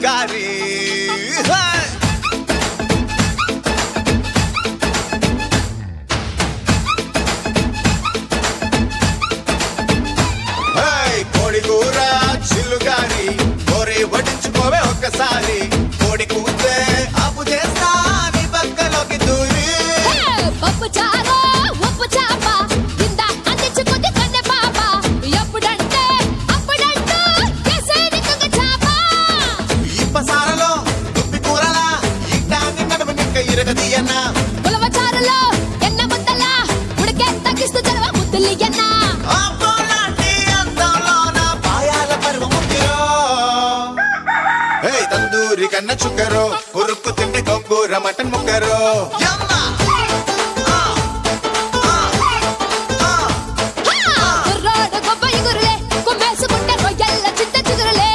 చిల్లుగారి హే! Hey! కోడి కూర చిల్లుగారి కోరి వడ్డించుకోవే ఒక్కసారి కోడి కూతే అప్పు చేస్తా నీ పక్కలోకి దూరి పప్పు చారు ఉప్పు చాప కింద అందించుకుంది కన్నె పాప ఎప్పుడంటే అప్పుడంటూ కేసేది కుంగ చాప ఇప్పసారలో దుప్పి కూరలా ఇట్టాన్ని నడుము నిక్క ఇరగదీయన్నా ఉలవ చారులో ఎన్న ముద్దల ఉడికే తగ్గిస్తూ చదవ ముద్దులి ఎన్న అబ్బోలాంటి అందంలోన పాయాల పర్వము ముగ్గురో. ఏయ్ తందూరి కన్న చుక్కరో ఉరుక్కు తిండి గొంగూర మటన్ ముక్కరో యమ్మ! ఆ! ఆ! ఆ! కుర్రోడు గొప్ప ఇగురులే కుమ్మేసుకుంటే రొయ్యల్ల చింత చిగురులే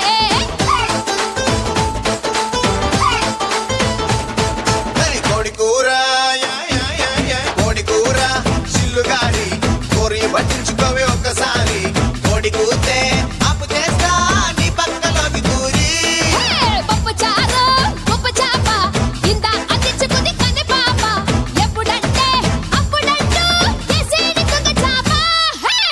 ఏయ్ కోడి కూర యా, యా, యా, యా. కోడి కూర చిల్లుగారి కోరి పట్టించుకోవే ఒక్కసారి కోడి కూతే అప్పు చేస్తా నీ పక్కలోకి దూరి పప్పు చారు ఉప్పు చాప కింద అందించుకుంది కన్నె పాప ఎప్పుడంటే అప్పుడంటూ కేసేది కుంగ చాప హే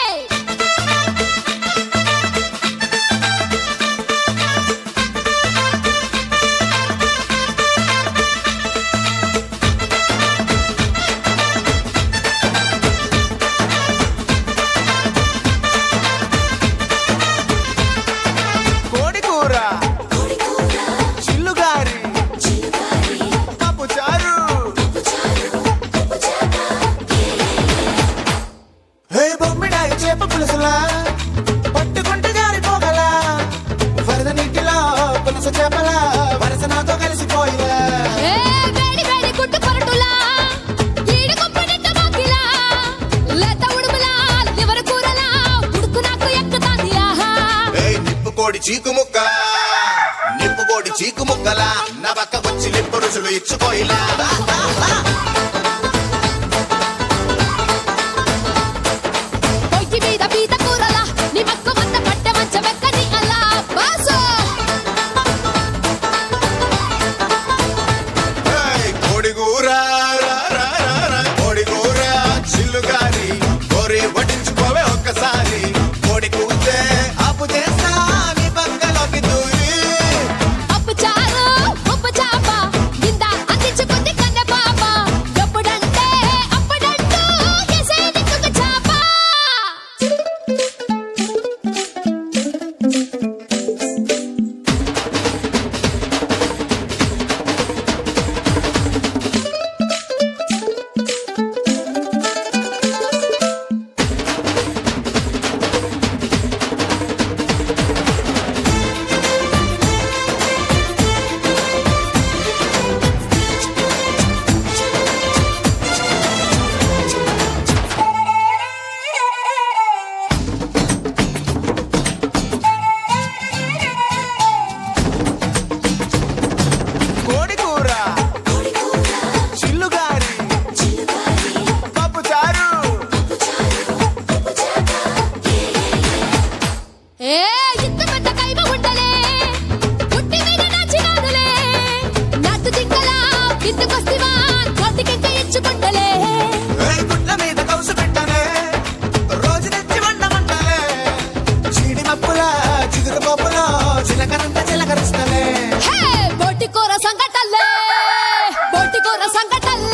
కోడి కూర చిల్లుగారి పప్పు చారు హే బొమ్మిడాయి చేప పులుసులా పట్టుకుంటే జారిపోగలా వరద నీటిలో పులుసు చేపల వరస నాతో కలిసిపోయిలా ఏ వేడి వేడి గుడ్డు కొరటులా ఈడు గుప్పనెట్ట మాకిలా లేత ఉడుములా లివర్ కూరలా ఉడుకు నాకు ఎక్కుతాంది ఆహా ఏయ్ నిప్పు కోడి చీకు ముక్క నిప్పు కోడి చీకు ముక్కలా నా పక్క వచ్చి లిప్పు రుచులు ఇచ్చుకోయిలా పొయ్యి మీద పీత కూరలా నీ మక్కు మంద పట్టె మంచం ఎక్కని అలా బాసు ఏయ్ కోడి కూర రా, రా, రా, రా. కోడి కూర చిల్లుగారి కోరి వడ్డించుకోవే ఒక్కసారి కోడి కూతే అప్పు చేస్తా నీ పక్కలోకి దూరి పప్పు చారు ఉప్పు చాప కింద అందించుకుంది కన్నె పాప ఎప్పుడంటే అప్పుడంటూ కేసేది కుంగ చాప కోడి కూర చిల్లుగారి పప్పు చారు ఏ ఇంత పెద్ద కైమ ఉండలే పుట్టి మీద నాచినాడులే నాటు జింకలా విందుకొస్తివా నోటికెంక ఇచ్చుకుంటలే ఏయ్ గుడ్ల మీద కౌసు పెట్టనే రోజు తెచ్చి వండమంటలే చీడి మప్పుల చిగురు పప్పుల చిలకరంత చిలకరిస్తలే హే బోటి కూర సంగటల్లే బోటి కూర సంగటల్లే